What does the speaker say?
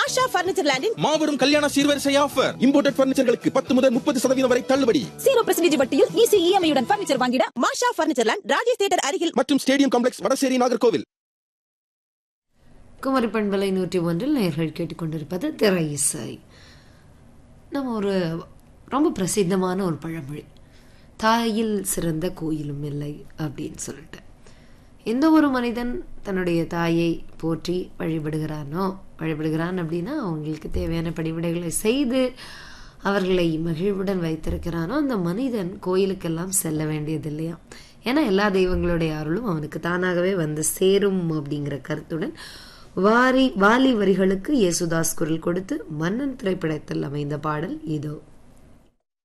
மாஷா furniture லேண்டின் மாபெரும் கல்யாண சீர்வரிசை ஆஃபர் இம்போர்ட்டட் பர்னிச்சர்களுக்கு பத்து முதல் முப்பது சதவீதம் வரை தள்ளுபடி ஜீரோ பர்சன்டேஜ் வட்டியில் ஈஸி இஎம்ஐயுடன் பர்னிச்சர் வாங்கிட மாஷா பர்னிச்சர் லேண்ட் ராஜேஷ் தேட்டர் அருகில் மற்றும் ஸ்டேடியம் காம்ப்ளெக்ஸ் வடசேரி நாகர்கோவில் குமரி பண்பலை நூற்றி ஒன்றில் நேர்கள் கேட்டுக்கொண்டிருப்பது திரை இசை நம்ம ஒரு ரொம்ப பிரசித்தமான ஒரு பழமொழி தாயில் சிறந்த கோயிலும் இல்லை அப்படின்னு சொல்லிட்டு எந்த ஒரு மனிதன் தன்னுடைய தாயை போற்றி வழிபடுகிறானோ வழிபடுகிறான் அப்படின்னா அவங்களுக்கு தேவையான படிவிடைகளை செய்து அவர்களை மகிழ்வுடன் வைத்திருக்கிறானோ அந்த மனிதன் கோயிலுக்கெல்லாம் செல்ல வேண்டியது இல்லையா ஏன்னா எல்லா தெய்வங்களுடைய அருளும் அவனுக்கு தானாகவே வந்து சேரும் அப்படிங்கிற கருத்துடன் வாரி வாலி வரிகளுக்கு இயேசுதாஸ் குரல் கொடுத்து மன்னன் திரைப்படத்தில் அமைந்த பாடல் இதோ